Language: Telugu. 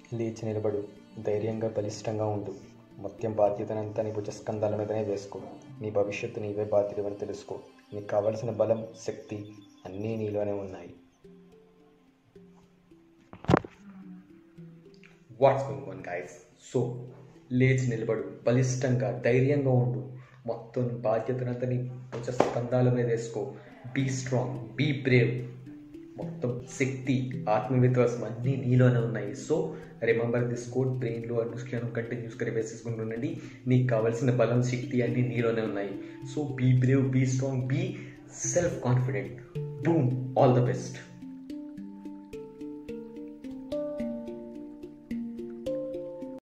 లేచి నిలబడు ధైర్యంగా బలిష్టంగా ఉండు మొత్తం బాధ్యతనంతా నీ భుజస్కంధాల మీదనే వేసుకో నీ భవిష్యత్తు నీవే బాధ్యతని తెలుసుకో నీకు కావలసిన బలం శక్తి అన్నీ నీలోనే ఉన్నాయి what's going on guys so లేచి నిలబడు బలిష్టంగా ధైర్యంగా ఉండు మొత్తం బాధ్యతనంతా నీ భుజ స్కంధాల మీద వేసుకో బీ స్ట్రాంగ్ బీ బ్రేవ్ మొత్తం శక్తి ఆత్మవిశ్వాసం అన్నీ నీలోనే ఉన్నాయి సో రిమెంబర్ దిస్ కోడ్ బ్రెయిన్లో అండర్స్టాండ్ కంటిన్యూస్గా రివైజ్ చేసుకుంటూ ఉండండి నీకు కావాల్సిన బలం శక్తి అన్నీ నీలోనే ఉన్నాయి so be brave be strong be self confident boom all the best